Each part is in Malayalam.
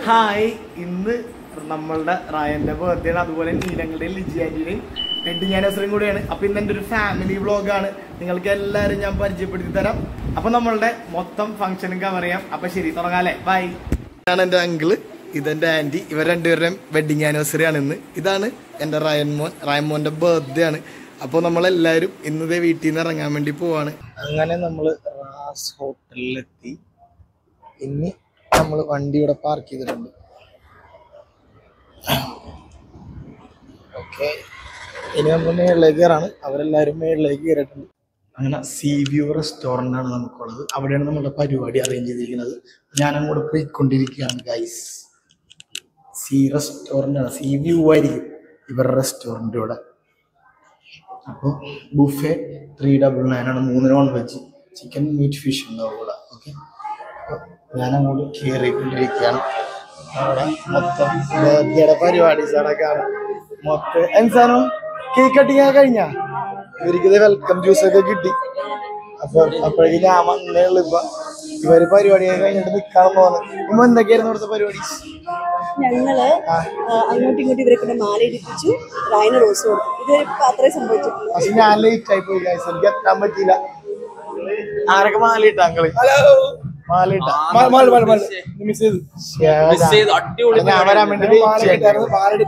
ഹായ് ഇന്ന് നമ്മളുടെ റായന്റെ ബർത്ത്ഡേ ആണ് അതുപോലെ നീലങ്ങളുടെയും ലിജിയാന്റിയുടെയും വെഡിങ് ആനിവേഴ്സറിയും കൂടിയാണ് അപ്പൊ ഇന്ന് എൻ്റെ ഒരു ഫാമിലി വ്ളോഗാണ് നിങ്ങൾക്ക് എല്ലാവരും ഞാൻ പരിചയപ്പെടുത്തി തരാം അപ്പൊ നമ്മളുടെ മൊത്തം ഫംഗ്ഷനും കവർ ചെയ്യാം അപ്പൊ ശരി തുടങ്ങാല്ലേ ബൈ ഇതാണ് എൻ്റെ അങ്കിള് ഇതെന്റെ ആന്റി ഇവർ രണ്ടുപേരുടെയും വെഡിങ് ആനിവേഴ്സറി ആണ് ഇന്ന് ഇതാണ് എൻ്റെ റയൻ മോൻ റയൻ മോന്റെ ബർത്ത്ഡേ ആണ് അപ്പോൾ നമ്മളെല്ലാവരും ഇന്നത്തെ വീട്ടിൽ നിന്ന് ഇറങ്ങാൻ വേണ്ടി പോവാണ് അങ്ങനെ നമ്മൾ റാസ് ഹോട്ടലിലെത്തി ഇനി നമ്മൾ വണ്ടി ഇവിടെ പാർക്ക് ചെയ്തിട്ടുണ്ട് ഓക്കെ ഇനി നമ്മൾ മേളിലേക്ക് കയറാണ് അവരെല്ലാവരും മേളിലേക്ക് കയറിയിട്ടുണ്ട് അങ്ങനെ സീ വ്യൂ റെസ്റ്റോറൻ്റ് ആണ് നമുക്കുള്ളത് അവിടെയാണ് നമ്മുടെ പരിപാടി അറേഞ്ച് ചെയ്തിരിക്കുന്നത് ഞാൻ അങ്ങോട്ട് പോയിക്കൊണ്ടിരിക്കുകയാണ് ഗൈസ് സീ റെസ്റ്റോറൻ്റ് ആണ് സീ വ്യൂ ആയിരിക്കും ഇവരുടെ റെസ്റ്റോറൻ്റ് ഇവിടെ അപ്പോൾ ബുഫെ ത്രീ ഡബിൾ നയൻ ആണ് മൂന്ന് non veg chicken meat fish ഉണ്ടാവും ഇവിടെ ഓക്കെ ഞാൻ അങ്ങോട്ട് കയറിക്കൊണ്ടിരിക്കുകയാണ് അവിടെ മൊത്തം ബർത്ത്ഡേയുടെ പരിപാടി സാറൊക്കെയാണ് മൊത്തം എന്താണ് കേക്ക് കട്ടിങ് കഴിഞ്ഞ ഇവർക്ക് വെൽക്കം ജ്യൂസ് ഒക്കെ കിട്ടി അപ്പൊ അപ്പോഴേക്കും ഞാൻ വന്നേ ഉള്ളു ഇപ്പൊ ഇവര് പരിപാടിയൊക്കെ കഴിഞ്ഞിട്ട് നിക്കാൻ പോകുന്നത് ഇപ്പൊ എന്തൊക്കെയായിരുന്നു ഇവിടുത്തെ പരിപാടി ഞങ്ങള് ആ. ആ, അങ്ങോട്ടും ഇങ്ങോട്ടും ഇവരെ കൊണ്ട് മാല ഇടിപ്പിച്ചു റായന് റോസ് കൊടുത്തു ഇതുവരെ ഇപ്പൊ അത്രേ സംഭവിച്ചിട്ടുള്ളൂ പക്ഷെ ഞാൻ ലേറ്റ് ആയി പോയി guys. എനിക്ക് എത്താൻ പറ്റിയില്ല ആരൊക്കെ മാലയിട്ട അങ്ങള് മാലയിട്ട മിസ് ചെയ്തു മിസ് ചെയ്തു അടിപൊളി ഞാൻ വരാൻ വേണ്ടി wait ചെയ്യായിരുന്നു.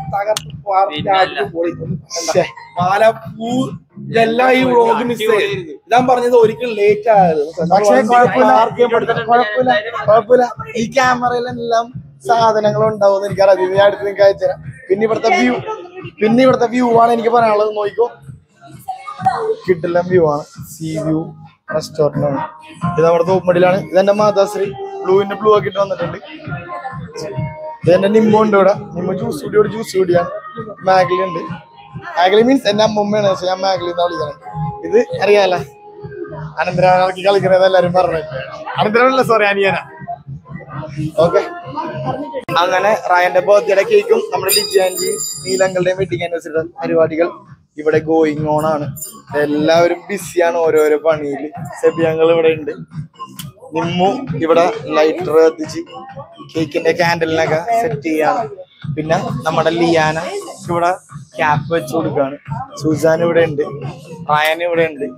ശ്ശെ. മാല പൂ ഇതെല്ലാം ഈ വ്ളോഗ് മിസ് ചെയ്തു ഞാൻ പറഞ്ഞത് ഒരിക്കലും ലേറ്റ് ആയത് പക്ഷേ കുഴപ്പമില്ല കുഴപ്പമില്ല കുഴപ്പമില്ല ഈ ക്യാമറയിലെല്ലാം സാധനങ്ങൾ ഉണ്ടാവും എനിക്കറിയാം ഇത് ഞാൻ അടുത്ത് നിങ്ങൾക്ക് അയച്ചുതരാം പിന്നെ ഇവിടുത്തെ വ്യൂ പിന്നെ ഇവിടുത്തെ വ്യൂ ആണ് എനിക്ക് പറയാനുള്ളത് നോക്കിക്കോ കിട്ടില്ല വ്യൂ ആണ് സീ വ്യൂ റെസ്റ്റോറന്റ് ആണ് ഇത് നമ്മുടെ തോപ്പുമടിയിലാണ് ഇതെന്റെ മാതാശ്രീ ബ്ലൂവിന്റെ ബ്ലൂ ആക്കിയിട്ട് വന്നിട്ടുണ്ട് ഇത് എന്റെ നിമ്മ ഉണ്ട് ഇവിടെ നിമ്മ ജ്യൂസ് കുടിയോട് ജ്യൂസ് കുടിയാണ് മാഗ്ലി ഉണ്ട് മാഗ്ലി മീൻസ് എന്റെ അമ്മമ്മയാണ് പക്ഷെ ഞാൻ മാഗ്ലി എന്നാ വിളിക്കുന്നത് ഇത് അറിയാലോ അനന്തരാക്കി കളിക്കുന്നത് എല്ലാരും പറഞ്ഞു അനന്തരമല്ല സോറി അനിയന ഓക്കെ അങ്ങനെ റായന്റെ ബർത്ത്ഡേ കേക്കും നമ്മുടെ ലിജാൻജി നീലങ്ങളുടെയും വെഡിങ് ആനിവേഴ്സറി പരിപാടികൾ ഇവിടെ ഗോയിങ് ഓൺ ആണ് എല്ലാവരും ബിസിയാണ് ഓരോരോ പണിയിൽ സെബിയങ്ങൾ ഇവിടെ ഉണ്ട് നിമ്മു ഇവിടെ ലൈറ്റർ കത്തിച്ച് കേക്കിന്റെ ക്യാൻഡലിനൊക്കെ സെറ്റ് ചെയ്യാണ് പിന്നെ നമ്മുടെ ലിയാന ഇവിടെ ക്യാപ്പ് വെച്ച് കൊടുക്കാണ് സുസാൻ ഇവിടെ ഉണ്ട് റയൻ ഇവിടെ ഉണ്ട്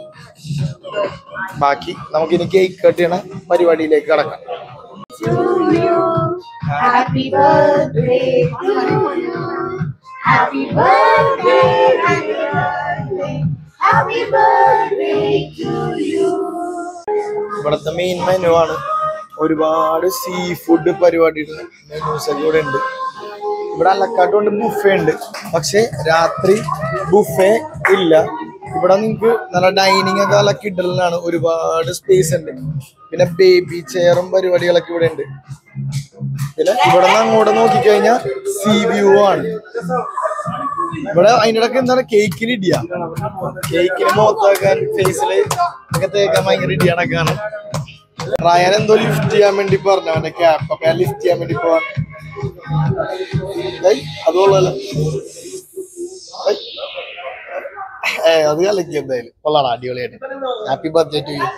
ബാക്കി നമുക്കിനി കേക്ക് കട്ട് ചെയ്യണ പരിപാടിയിലേക്ക് കടക്കാം Happy birthday to you. Happy birthday, happy birthday, happy birthday to you. ഇവിടുത്തെ മെയിൻ മെനു ആണ് ഒരുപാട് സീ ഫുഡ് പരിപാടിയുടെ മെനൂസ് ഒക്കെ ഇവിടെ ഉണ്ട് ഇവിടെ അലക്കാട്ടുകൊണ്ട് ബുഫേ ഉണ്ട് പക്ഷെ രാത്രി ബുഫേ ഇല്ല ഇവിടെ നിങ്ങൾക്ക് നല്ല ഡൈനിങ് ഒക്കെ നല്ല കിടലിനാണ് ഒരുപാട് സ്പേസ് ഉണ്ട് പിന്നെ ബേബി ചെയറും പരിപാടികളൊക്കെ ഇവിടെ ഉണ്ട് പിന്നെ ഇവിടെ നിന്ന് അങ്ങോട്ട് നോക്കിക്കഴിഞ്ഞാൽ സീ വ്യൂ ആണ് ഇവിടെ അതിൻ്റെ ഇടയ്ക്ക് എന്താണ് കേക്കിന് ഇടിയ കേക്കിന് മുഖത്താക്കാൻ ഫേസില് ഒക്കെ തേക്കാൻ ഭയങ്കര ഇടിയണക്കാണ് റയൻ എന്തോ ലിഫ്റ്റ് ചെയ്യാൻ വേണ്ടി പറഞ്ഞു അവന്റെ ക്യാപ്പ് അപ്പൊ ഞാൻ ലിഫ്റ്റ് ചെയ്യാൻ വേണ്ടി പോവാൻ അതുകൊള്ളല്ലോ ഏ അത് കളിക്കും എന്തായാലും കൊള്ളാടാ അടിപൊളിയായിട്ട് ഹാപ്പി ബർത്ത്ഡേ ടു യു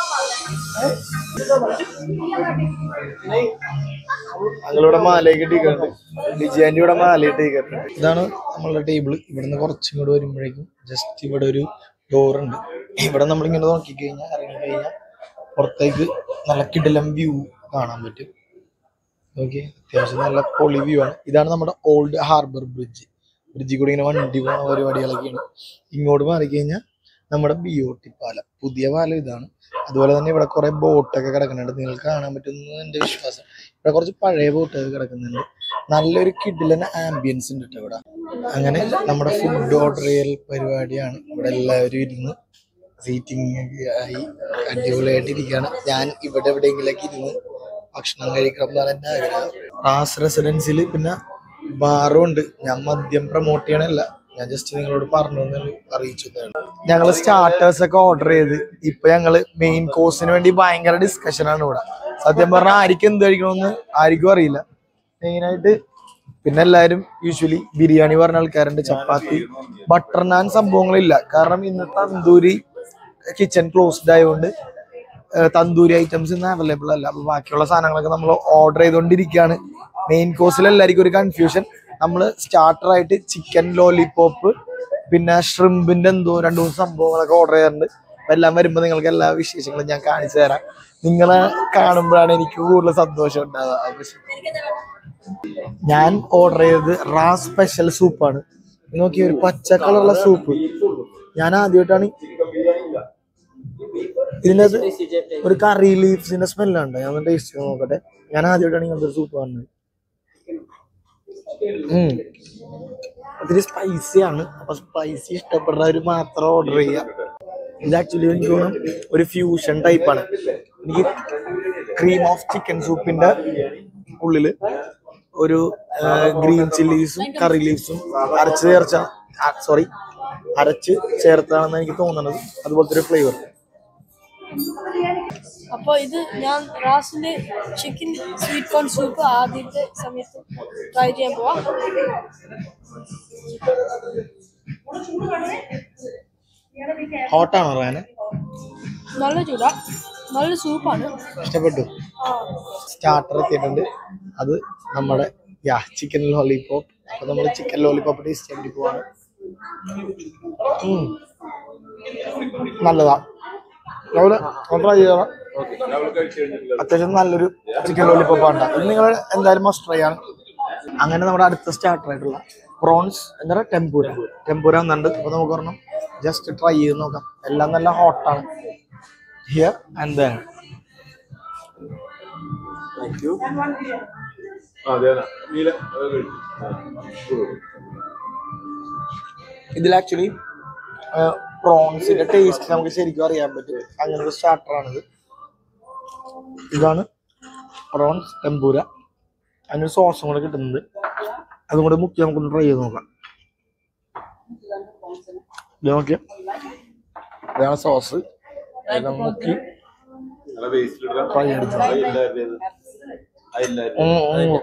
ഞങ്ങളിവിടെ മാലയൊക്കെ ഇട്ടിട്ടുണ്ട് ലിജിയാൻ്റെ ഇവിടെ മാല ഇട്ടിട്ടുണ്ട് ഇതാണ് നമ്മളുടെ ടേബിൾ ഇവിടുന്ന് കുറച്ചും കൂടെ വരുമ്പോഴേക്കും ജസ്റ്റ് ഇവിടെ ഒരു ഡോർ ഉണ്ട് ഇവിടെ നമ്മളിങ്ങനെ നോക്കിക്കഴിഞ്ഞാൽ ഇറങ്ങി കഴിഞ്ഞാൽ പുറത്തേക്ക് നല്ല കിടിലം വ്യൂ കാണാൻ പറ്റും ഓക്കെ അത്യാവശ്യം നല്ല പൊളി വ്യൂ ആണ് ഇതാണ് നമ്മുടെ ഓൾഡ് ഹാർബർ ബ്രിഡ്ജ് ബ്രിഡ്ജിൽ കൂടി ഇങ്ങനെ വണ്ടി പോകുന്ന പരിപാടികളൊക്കെയാണ് ഇങ്ങോട്ട് മാറിക്കഴിഞ്ഞാൽ നമ്മുടെ ബി ഒ ടി പാലം പുതിയ പാലം ഇതാണ് അതുപോലെ തന്നെ ഇവിടെ കുറെ ബോട്ടൊക്കെ കിടക്കുന്നുണ്ട് നിങ്ങൾക്ക് കാണാൻ പറ്റുന്ന എൻ്റെ വിശ്വാസം ഇവിടെ കുറച്ച് പഴയ ബോട്ടൊക്കെ കിടക്കുന്നുണ്ട് നല്ലൊരു കിഡിലൻ ആംബിയൻസ് ഉണ്ട് കേട്ടോ ഇവിടെ അങ്ങനെ നമ്മുടെ ഫുഡ് ഓർഡർ ചെയ്യൽ പരിപാടിയാണ് ഇവിടെ എല്ലാവരും ഇരുന്ന് സീറ്റിംഗ് ഒക്കെ ആയി അടിപൊളിയായിട്ട് ഇരിക്കുകയാണ് ഞാൻ ഇവിടെ എവിടെയെങ്കിലൊക്കെ ഇരുന്ന് ഭക്ഷണം കഴിക്കണം എന്നാണ് എൻ്റെ ആഗ്രഹം റാസ് റെസിഡൻസിൽ പിന്നെ ബാറും ഉണ്ട് ഞാൻ മദ്യം പ്രൊമോട്ട് ചെയ്യണല്ല ഞാൻ ജസ്റ്റ് നിങ്ങളോട് പറഞ്ഞു എന്ന് അറിയിച്ചു ഞങ്ങൾ സ്റ്റാർട്ടേഴ്സ് ഒക്കെ ഓർഡർ ചെയ്ത് ഇപ്പൊ ഞങ്ങള് മെയിൻ കോഴ്സിന് വേണ്ടി ഭയങ്കര ഡിസ്കഷൻ ആണ് ഇവിടെ സത്യം പറഞ്ഞാൽ ആർക്കും എന്ത് കഴിക്കണമെന്ന് ആർക്കും അറിയില്ല മെയിനായിട്ട് പിന്നെ എല്ലാവരും യൂഷ്വലി ബിരിയാണി പറഞ്ഞ ആൾക്കാരുണ്ട് ചപ്പാത്തി ബട്ടർ നാൻ സംഭവങ്ങളില്ല കാരണം ഇന്ന് തന്തൂരി കിച്ചൺ ക്ലോസ്ഡ് ആയതുകൊണ്ട് ഏഹ് തന്തൂരി ഐറ്റംസ് ഇന്ന് അവൈലബിൾ അല്ല അപ്പൊ ബാക്കിയുള്ള സാധനങ്ങളൊക്കെ നമ്മൾ ഓർഡർ ചെയ്തുകൊണ്ടിരിക്കുകയാണ് മെയിൻ കോഴ്സിൽ എല്ലാവർക്കും ഒരു കൺഫ്യൂഷൻ നമ്മൾ സ്റ്റാർട്ടർ ആയിട്ട് ചിക്കൻ ലോലിപോപ്പ് പിന്നെ ഷ്രിമ്പിന്റെ എന്തോ രണ്ടു മൂന്ന് സംഭവങ്ങളൊക്കെ ഓർഡർ ചെയ്യാറുണ്ട് അപ്പൊ എല്ലാം വരുമ്പോൾ നിങ്ങൾക്ക് എല്ലാ വിശേഷങ്ങളും ഞാൻ കാണിച്ചു തരാം നിങ്ങളെ കാണുമ്പോഴാണ് എനിക്ക് കൂടുതൽ സന്തോഷം ഉണ്ടാവുക അപ്പൊ ശരി. ഞാൻ ഓർഡർ ചെയ്തത് റാ സ്പെഷ്യൽ സൂപ്പാണ് നോക്കി ഒരു പച്ച കളറുള്ള സൂപ്പ് ഞാൻ ആദ്യമായിട്ടാണ് ഇതിൻ്റെ അകത്ത് ഒരു കറി ലീവ്സിന്റെ സ്മെല്ലുണ്ട് ഞാൻ ടേസ്റ്റ് ചെയ്ത് നോക്കട്ടെ ഞാൻ ആദ്യമായിട്ടാണ് ഇങ്ങനത്തെ ഒരു സൂപ്പ് കാണുന്നത് ഉം. ഒത്തിരി സ്പൈസി ആണ് അപ്പൊ സ്പൈസി ഇഷ്ടപ്പെടുന്നവർ മാത്രം ഓർഡർ ചെയ്യാം ഇത് ആക്ച്വലി എനിക്ക് തോന്നുന്നു ഒരു ഫ്യൂഷൻ ടൈപ്പ് ആണ് എനിക്ക് ക്രീം ഓഫ് ചിക്കൻ സൂപ്പിന്റെ ഉള്ളില് ഒരു ഗ്രീൻ ചില്ലീസും കറി ലീവ്സും അരച്ച് ചേർച്ച സോറി അരച്ച് ചേർത്താണെന്ന് എനിക്ക് തോന്നുന്നത് അതുപോലത്തെ ഒരു ഫ്ലേവർ അപ്പൊ ഇത് ഞാൻ റാസിന്റെ ചിക്കൻ സ്വീറ്റ് കോൺ സൂപ്പ് ആദ്യത്തെ സമയത്ത് ട്രൈ ചെയ്യാൻ പോവാ ഹോട്ടാണോ റാനെ നല്ല ചൂടാ നല്ല സൂപ്പാണ് ഇഷ്ടപ്പെട്ടു ആ സ്റ്റാർട്ടർ എത്തിയിട്ടുണ്ട് അത് നമ്മുടെ യാ ചിക്കൻ ലോലിപോപ്പ് അപ്പൊ നമ്മൾ ചിക്കൻ ലോലിപോപ്പ് ടേസ്റ്റ് ചെയ്യാൻ വേണ്ടി പോവാണ് ഉം. നല്ലതാ നമ്മള് ട്രൈ ചെയ്യണം അത്യാവശ്യം നല്ലൊരു ചിക്കൻ ലോലിപോപ്പ് ആണ് ഇത് നിങ്ങൾ എന്തായാലും മസ്റ്റ് ട്രൈ ആണ് അങ്ങനെ നമ്മുടെ അടുത്ത സ്റ്റാർട്ടർ ആയിട്ടുള്ള പ്രോൺസ് എന്താ പറയുക ടെമ്പൂര ടെമ്പൂര വന്നിട്ടുണ്ട് അപ്പൊ നമുക്ക് പറഞ്ഞാൽ ജസ്റ്റ് ട്രൈ ചെയ്ത് നോക്കാം എല്ലാം നല്ല ഹോട്ടാണ് ഹിയർ ആൻഡ് ദൻ ഇതിൽ ആക്ച്വലി പ്രോൺസിന്റെ ടേസ്റ്റ് നമുക്ക് ശരിക്കും അറിയാൻ പറ്റും അങ്ങനത്തെ സ്റ്റാർട്ടർ ആണിത് ഇതാണ് പ്രോൺസ് ടെമ്പൂര അതിനൊരു സോസും കൂടെ കിട്ടുന്നുണ്ട് അതും കൂടെ മുക്കി നമുക്കൊന്ന് ട്രൈ ചെയ്ത് നോക്കാം ഇത് നോക്കിയ ഇതാണ് സോസ് ഇതെല്ലാം മുക്കി ഫ്രൈ അടിച്ചു ഉം, ഉം.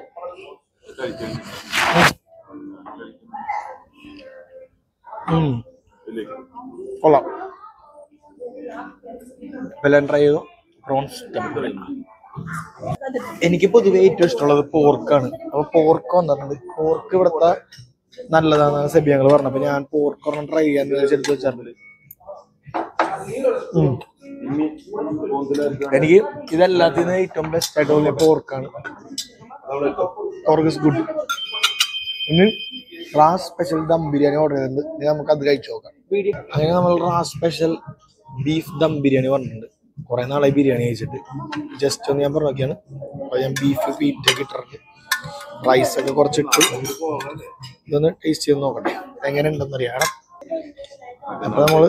ഉം. കൊള്ളാം എല്ലാം ട്രൈ ചെയ്തു പ്രോൺസ് ടെമ്പൂര എനിക്ക് പൊതുവെ ഏറ്റവും ഇഷ്ടമുള്ളത് പോർക്കാണ് അപ്പൊ പോർക്ക് വന്നിട്ടുണ്ട് പോർക്ക് ഇവിടുത്തെ നല്ലതാണെന്നാണ് സെബി ഞങ്ങൾ പറഞ്ഞത് അപ്പൊ ഞാൻ പോർക്ക് ഒരെണ്ണം ട്രൈ ചെയ്യാന്ന് വിചാരിച്ച് എടുത്ത് വെച്ചിട്ടുണ്ട് ഉം. എനിക്ക് ഇതെല്ലാത്തിനും ഏറ്റവും ബെസ്റ്റ് ആയിട്ട് തോന്നിയ പോർക്കാണ് പോർക്ക് ഇസ് ഗുഡ് ഇനി റാസ് സ്പെഷ്യൽ ദം ബിരിയാണി ഓർഡർ ചെയ്തിട്ടുണ്ട് ഇനി നമുക്ക് അത് കഴിച്ചു നോക്കാം അങ്ങനെ നമ്മൾ റാസ് സ്പെഷ്യൽ ബീഫ് ദം ബിരിയാണി പറഞ്ഞിട്ടുണ്ട് കുറെ നാളായി ബിരിയാണി കഴിച്ചിട്ട് ജസ്റ്റ് ഒന്ന് ഞാൻ പറഞ്ഞൊക്കെയാണ് അപ്പൊ ഞാൻ ബീഫ് പീറ്റൊക്കെ ഇട്ടിട്ടുണ്ട് റൈസ് ഒക്കെ കുറച്ചിട്ട് ഇതൊന്ന് ടേസ്റ്റ് ചെയ്ത് നോക്കട്ടെ എങ്ങനെ ഉണ്ടെന്ന് അറിയണം അപ്പൊ നമ്മള്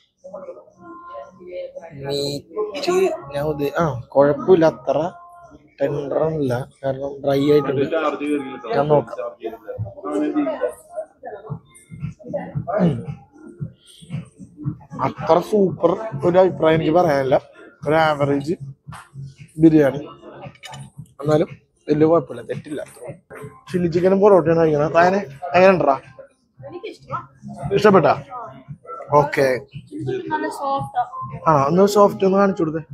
മീറ്റ് ഞാൻ ഉദ്ദേശ ആ കുഴപ്പമില്ല അത്ര ടെൻഡർ അല്ല കാരണം ഡ്രൈ ആയിട്ടുണ്ട് ഞാൻ നോക്കാം ഉം. അത്ര സൂപ്പർ ഒരു അഭിപ്രായം എനിക്ക് പറയാനില്ല ഒരു ആവറേജ് ബിരിയാണി എന്നാലും വലിയ കുഴപ്പമില്ല തെറ്റില്ല ചില്ലി ചിക്കനും പൊറോട്ടയാണ് കഴിക്കണം അങ്ങനെ എങ്ങനെ ഉണ്ടാ ഇഷ്ടപ്പെട്ടാ ഓക്കെ നല്ല സോഫ്റ്റാ ആ ഒന്ന് സോഫ്റ്റ് ഒന്ന് കാണിച്ചു കൊടുത്തേ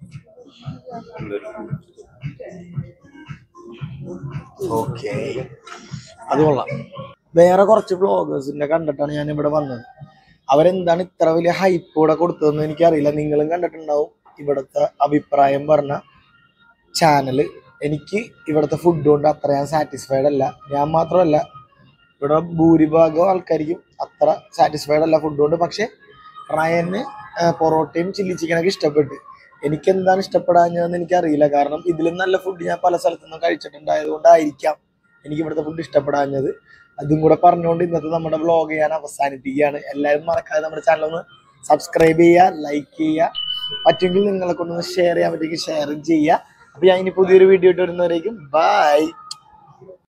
ഓക്കെ അത് കൊള്ളാം വേറെ കുറച്ച് വ്ളോഗേഴ്സിന്റെ കണ്ടിട്ടാണ് ഞാൻ ഇവിടെ വന്നത് അവരെന്താണ് ഇത്ര വലിയ ഹൈപ്പ് ഇവിടെ കൊടുത്തതെന്ന് എനിക്കറിയില്ല നിങ്ങളും കണ്ടിട്ടുണ്ടാവും ഇവിടുത്തെ അഭിപ്രായം പറഞ്ഞ ചാനല് എനിക്ക് ഇവിടുത്തെ ഫുഡ് കൊണ്ട് അത്ര ഞാൻ സാറ്റിസ്ഫൈഡ് അല്ല ഞാൻ മാത്രമല്ല ഇവിടെ ഭൂരിഭാഗം ആൾക്കാർക്കും അത്ര സാറ്റിസ്ഫൈഡ് അല്ല ഫുഡ് കൊണ്ട് പക്ഷെ റയന് ആ, പൊറോട്ടയും ചില്ലി ചിക്കനൊക്കെ ഇഷ്ടപ്പെട്ടു എനിക്ക് എന്താണ് ഇഷ്ടപ്പെടാഞ്ഞതെന്ന് എനിക്കറിയില്ല കാരണം ഇതിലും നല്ല ഫുഡ് ഞാൻ പല സ്ഥലത്തുനിന്നും കഴിച്ചിട്ടുണ്ടായത് കൊണ്ടായിരിക്കാം എനിക്ക് ഇവിടുത്തെ ഫുഡ് ഇഷ്ടപ്പെടാഞ്ഞത് അതും കൂടെ പറഞ്ഞുകൊണ്ട് ഇന്നത്തെ നമ്മുടെ വ്ളോഗ് ഞാൻ അവസാനിപ്പിക്കുകയാണ് എല്ലാവരും മറക്കാതെ നമ്മുടെ ചാനൽ ഒന്ന് സബ്സ്ക്രൈബ് ചെയ്യുക ലൈക്ക് ചെയ്യുക പറ്റുമെങ്കിൽ നിങ്ങളെ കൊണ്ടൊന്ന് ഷെയർ ചെയ്യാൻ പറ്റുമെങ്കിൽ ഷെയറും ചെയ്യുക അപ്പൊ ഞാൻ ഇനി പുതിയൊരു വീഡിയോ ഇട്ട് വരുന്നവരേക്കും ബൈ